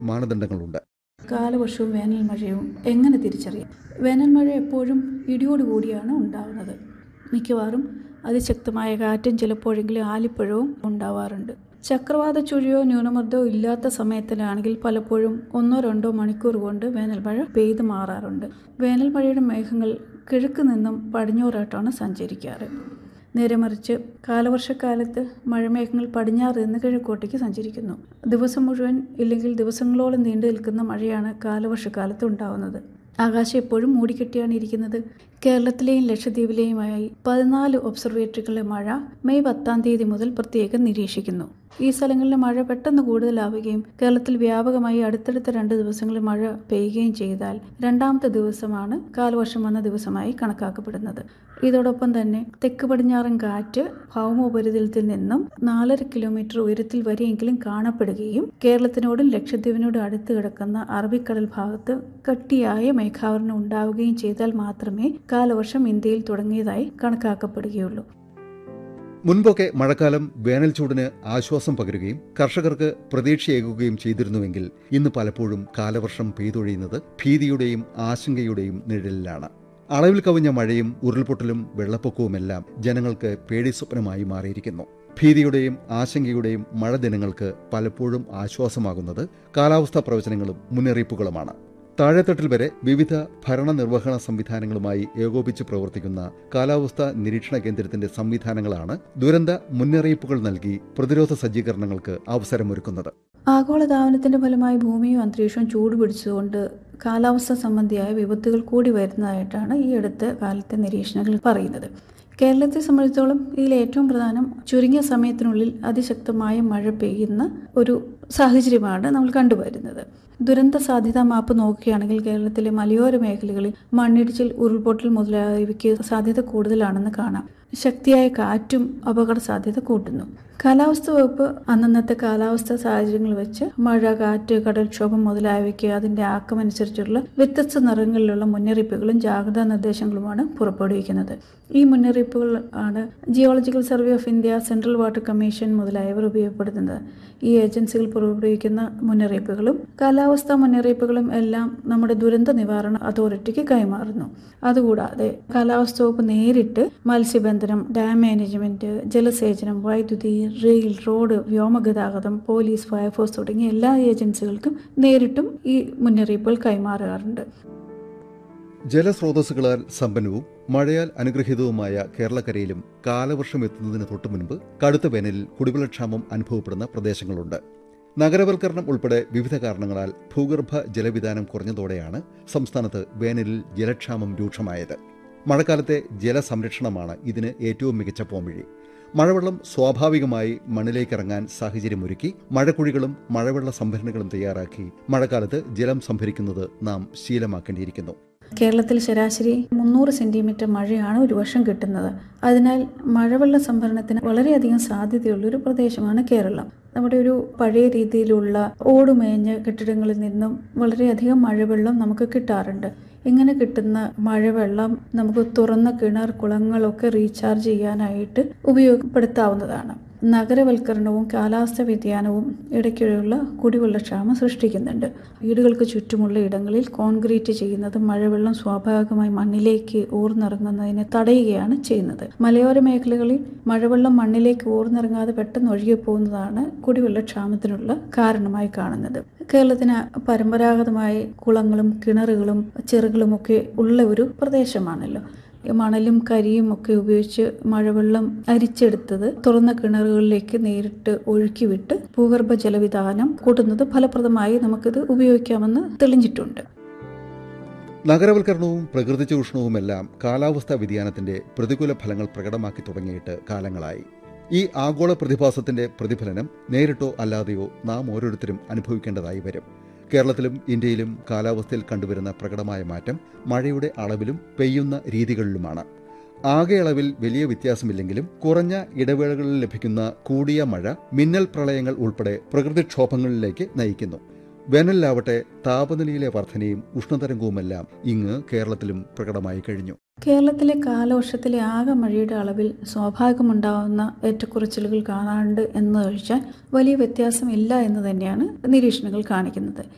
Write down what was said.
മാനദണ്ഡങ്ങളുണ്ട് കാലവർഷവും വേനൽ മഴയും എങ്ങനെ തിരിച്ചറിയാം വേനൽ മഴ എപ്പോഴും ഇടിയോട് കൂടിയാണ് ഉണ്ടാകുന്നത് മിക്കവാറും അതിശക്തമായ കാറ്റും ചിലപ്പോഴെങ്കിലും ആലിപ്പഴവും ഉണ്ടാവാറുണ്ട് ചക്രവാത ചുഴിയോ ന്യൂനമർദ്ദമോ ഇല്ലാത്ത സമയത്തിലാണെങ്കിൽ പലപ്പോഴും ഒന്നോ രണ്ടോ മണിക്കൂർ കൊണ്ട് വേനൽ മഴ പെയ്ത് മാറാറുണ്ട് വേനൽ മഴയുടെ മേഘങ്ങൾ കിഴക്ക് നിന്നും പടിഞ്ഞോറായിട്ടാണ് സഞ്ചരിക്കാറ് നേരെ മറിച്ച് കാലവർഷക്കാലത്ത് മഴമേഘങ്ങൾ പടിഞ്ഞാറ് നിന്ന് കിഴക്കോട്ടേക്ക് സഞ്ചരിക്കുന്നു ദിവസം മുഴുവൻ ഇല്ലെങ്കിൽ ദിവസങ്ങളോളം നീണ്ടു നിൽക്കുന്ന മഴയാണ് കാലവർഷക്കാലത്ത് ഉണ്ടാവുന്നത് ആകാശം എപ്പോഴും മൂടിക്കെട്ടിയാണ് ഇരിക്കുന്നത് കേരളത്തിലെയും ലക്ഷദ്വീപിലെയുമായി പതിനാല് ഒബ്സർവേറ്ററികളിലെ മഴ മെയ് പത്താം തീയതി മുതൽ പ്രത്യേകം നിരീക്ഷിക്കുന്നു ഈ സ്ഥലങ്ങളിലെ മഴ പെട്ടെന്ന് കൂടുതലാവുകയും കേരളത്തിൽ വ്യാപകമായി അടുത്തടുത്ത രണ്ട് ദിവസങ്ങളിൽ മഴ പെയ്യുകയും ചെയ്താൽ രണ്ടാമത്തെ ദിവസമാണ് കാലവർഷം വന്ന ദിവസമായി കണക്കാക്കപ്പെടുന്നത് ഇതോടൊപ്പം തന്നെ തെക്ക് പടിഞ്ഞാറൻ കാറ്റ് ഭൗമോപരിതലത്തിൽ നിന്നും നാലര കിലോമീറ്റർ ഉയരത്തിൽ വരെയെങ്കിലും കാണപ്പെടുകയും കേരളത്തിനോടും ലക്ഷദ്വീപിനോടും അടുത്ത് കിടക്കുന്ന അറബിക്കടൽ ഭാഗത്ത് കട്ടിയായ മേഘാവരണം ഉണ്ടാവുകയും ചെയ്താൽ മാത്രമേ കാലവർഷം ഇന്ത്യയിൽ തുടങ്ങിയതായി കണക്കാക്കപ്പെടുകയുള്ളൂ മുൻപൊക്കെ മഴക്കാലം വേനൽ ചൂടിന് ആശ്വാസം പകരുകയും കർഷകർക്ക് പ്രതീക്ഷയേകുകയും ചെയ്തിരുന്നുവെങ്കിൽ ഇന്ന് പലപ്പോഴും കാലവർഷം പെയ്തൊഴിയുന്നത് ഭീതിയുടെയും ആശങ്കയുടെയും നിഴലിലാണ് അളവിൽ കവിഞ്ഞ മഴയും ഉരുൾപൊട്ടലും വെള്ളപ്പൊക്കവുമെല്ലാം ജനങ്ങൾക്ക് പേടി സ്വപ്നമായി മാറിയിരിക്കുന്നു ഭീതിയുടെയും ആശങ്കയുടെയും മഴ ദിനങ്ങൾക്ക് പലപ്പോഴും ആശ്വാസമാകുന്നത് കാലാവസ്ഥാ പ്രവചനങ്ങളും മുന്നറിയിപ്പുകളുമാണ് താഴെത്തട്ടിൽ വരെ വിവിധ ഭരണനിർവഹണ സംവിധാനങ്ങളുമായി ഏകോപിച്ച് പ്രവർത്തിക്കുന്ന കാലാവസ്ഥാ നിരീക്ഷണ കേന്ദ്രത്തിന്റെ സംവിധാനങ്ങളാണ് ദുരന്ത മുന്നറിയിപ്പുകൾ നൽകി പ്രതിരോധ സജ്ജീകരണങ്ങൾക്ക് അവസരമൊരുക്കുന്നത് ആഗോളതാപനത്തിന്റെ ഫലമായി ഭൂമിയും അന്തരീക്ഷവും ചൂടുപിടിച്ചുകൊണ്ട് കാലാവസ്ഥ സംബന്ധിയായ വിപത്തുകൾ കൂടി വരുന്നതായിട്ടാണ് ഈ അടുത്ത കാലത്തെ നിരീക്ഷണങ്ങൾ പറയുന്നത് കേരളത്തെ സംബന്ധിച്ചിടത്തോളം ഇതിൽ ഏറ്റവും പ്രധാനം ചുരുങ്ങിയ സമയത്തിനുള്ളിൽ അതിശക്തമായ മഴ പെയ്യുന്ന ഒരു സാഹചര്യമാണ് നമ്മൾ കണ്ടുവരുന്നത് ദുരന്ത സാധ്യതാ മാപ്പ് നോക്കുകയാണെങ്കിൽ കേരളത്തിലെ മലയോര മേഖലകളിൽ മണ്ണിടിച്ചിൽ ഉരുൾപൊട്ടൽ മുതലായവയ്ക്ക് സാധ്യത കൂടുതലാണെന്ന് കാണാം ശക്തിയായ കാറ്റും അപകട സാധ്യത കൂട്ടുന്നു കാലാവസ്ഥ വകുപ്പ് അന്നന്നത്തെ കാലാവസ്ഥ സാഹചര്യങ്ങൾ വെച്ച് മഴ കാറ്റ് കടൽക്ഷോഭം മുതലായവയ്ക്ക് അതിന്റെ ആക്കമനുസരിച്ചുള്ള വ്യത്യസ്ത നിറങ്ങളിലുള്ള മുന്നറിയിപ്പുകളും ജാഗ്രതാ നിർദ്ദേശങ്ങളുമാണ് പുറപ്പെടുവിക്കുന്നത് ഈ മുന്നറിയിപ്പുകൾ ആണ് geological survey of India central water commission മുതലായവർ ഉപയോഗപ്പെടുത്തുന്നത് ഈ ഏജൻസികൾ പുറപ്പെടുവിക്കുന്ന മുന്നറിയിപ്പുകളും കാലാവസ്ഥാ മുന്നറിയിപ്പുകളും എല്ലാം നമ്മുടെ ദുരന്ത നിവാരണ അതോറിറ്റിക്ക് കൈമാറുന്നു അതുകൂടാതെ കാലാവസ്ഥ വകുപ്പ് നേരിട്ട് മത്സ്യബന്ധനം ഡാം മാനേജ്മെന്റ് ജലസേചനം വൈദ്യുതി റെയിൽ റോഡ് വ്യോമഗതാഗതം പോലീസ് ഫയർഫോഴ്സ് തുടങ്ങിയ എല്ലാ ഏജൻസികൾക്കും നേരിട്ടും ഈ മുന്നറിയിപ്പുകൾ കൈമാറാറുണ്ട് ജലസ്രോതസ്സുകളാൽ സമ്പന്നവും മഴയാൽ അനുഗ്രഹീതവുമായ കേരളക്കരയിലും കാലവർഷം എത്തുന്നതിന് തൊട്ടു മുൻപ് കടുത്ത വേനലിൽ കുടിവെള്ളക്ഷാമം അനുഭവപ്പെടുന്ന പ്രദേശങ്ങളുണ്ട് നഗരവൽക്കരണം ഉൾപ്പെടെ വിവിധ കാരണങ്ങളാൽ ഭൂഗർഭ ജലവിധാനം കുറഞ്ഞതോടെയാണ് സംസ്ഥാനത്ത് വേനലിൽ ജലക്ഷാമം രൂക്ഷമായത് മഴക്കാലത്തെ ജലസംരക്ഷണമാണ് ഇതിന് ഏറ്റവും മികച്ച പോംവഴി മഴവെള്ളം സ്വാഭാവികമായി മണ്ണിലേക്കിറങ്ങാൻ സാഹചര്യമൊരുക്കി മഴക്കുഴികളും മഴവെള്ള സംഭരണികളും തയ്യാറാക്കി മഴക്കാലത്ത് ജലം സംഭരിക്കുന്നത് നാം ശീലമാക്കേണ്ടിയിരിക്കുന്നു കേരളത്തിൽ ശരാശരി മുന്നൂറ് സെന്റിമീറ്റർ മഴയാണ് ഒരു വർഷം കിട്ടുന്നത് അതിനാൽ മഴവെള്ള സംഭരണത്തിന് വളരെയധികം സാധ്യതയുള്ളൊരു പ്രദേശമാണ് കേരളം നമ്മുടെ ഒരു പഴയ രീതിയിലുള്ള ഓടുമേഞ്ഞ കെട്ടിടങ്ങളിൽ നിന്നും വളരെയധികം മഴവെള്ളം നമുക്ക് കിട്ടാറുണ്ട് ഇങ്ങനെ കിട്ടുന്ന മഴവെള്ളം നമുക്ക് തുറന്ന കിണർ കുളങ്ങളൊക്കെ റീചാർജ് ചെയ്യാനായിട്ട് ഉപയോഗപ്പെടുത്താവുന്നതാണ് നഗരവൽക്കരണവും കാലാവസ്ഥ വ്യതിയാനവും ഇടയ്ക്കിടെയുള്ള കുടിവെള്ളക്ഷാമം സൃഷ്ടിക്കുന്നുണ്ട് വീടുകൾക്ക് ചുറ്റുമുള്ള ഇടങ്ങളിൽ കോൺക്രീറ്റ് ചെയ്യുന്നത് മഴവെള്ളം സ്വാഭാവികമായി മണ്ണിലേക്ക് ഊർന്നിറങ്ങുന്നതിനെ തടയുകയാണ് ചെയ്യുന്നത് മലയോര മേഖലകളിൽ മഴവെള്ളം മണ്ണിലേക്ക് ഊർന്നിറങ്ങാതെ പെട്ടെന്ന് ഒഴുകി പോകുന്നതാണ് കുടിവെള്ളക്ഷാമത്തിനുള്ള കാരണമായി കാണുന്നത് കേരളത്തിന് പരമ്പരാഗതമായി കുളങ്ങളും കിണറുകളും ചെറുകളും ഒക്കെ ഉള്ള ഒരു പ്രദേശമാണല്ലോ മണലും കരിയും ഒക്കെ ഉപയോഗിച്ച് മഴവെള്ളം അരിച്ചെടുത്തത് തുറന്ന കിണറുകളിലേക്ക് നേരിട്ട് ഒഴുക്കിവിട്ട് ഭൂഗർഭ ജലവിധാനം കൂട്ടുന്നത് ഫലപ്രദമായി നമുക്കിത് ഉപയോഗിക്കാമെന്ന് തെളിഞ്ഞിട്ടുണ്ട് നഗരവൽക്കരണവും പ്രകൃതി ചൂഷണവുമെല്ലാം കാലാവസ്ഥാ വ്യതിയാനത്തിന്റെ പ്രതികൂല ഫലങ്ങൾ പ്രകടമാക്കി തുടങ്ങിയിട്ട് കാലങ്ങളായി ഈ ആഗോള പ്രതിഭാസത്തിന്റെ പ്രതിഫലനം നേരിട്ടോ അല്ലാതെയോ നാം ഓരോരുത്തരും അനുഭവിക്കേണ്ടതായി വരും കേരളത്തിലും ഇന്ത്യയിലും കാലാവസ്ഥയിൽ കണ്ടുവരുന്ന പ്രകടമായ മാറ്റം മഴയുടെ അളവിലും പെയ്യുന്ന രീതികളിലുമാണ് ആകെ അളവിൽ വലിയ വ്യത്യാസമില്ലെങ്കിലും കുറഞ്ഞ ഇടവേളകളിൽ ലഭിക്കുന്ന കൂടിയ മഴ മിന്നൽ പ്രളയങ്ങൾ ഉൾപ്പെടെ പ്രകൃതിക്ഷോഭങ്ങളിലേക്ക് നയിക്കുന്നു വേനലിലാവട്ടെ താപനിലയിലെ വർധനയും ഉഷ്ണതരംഗവുമെല്ലാം ഇങ്ങ് കേരളത്തിലും പ്രകടമായി കഴിഞ്ഞു കേരളത്തിലെ കാലവർഷത്തിലെ ആകെ മഴയുടെ അളവിൽ സ്വാഭാവികമുണ്ടാകുന്ന ഏറ്റക്കുറച്ചിലുകൾ കാണാറുണ്ട് എന്നതൊഴിച്ചാൽ വലിയ വ്യത്യാസമില്ല എന്ന് തന്നെയാണ് നിരീക്ഷണങ്ങൾ കാണിക്കുന്നത്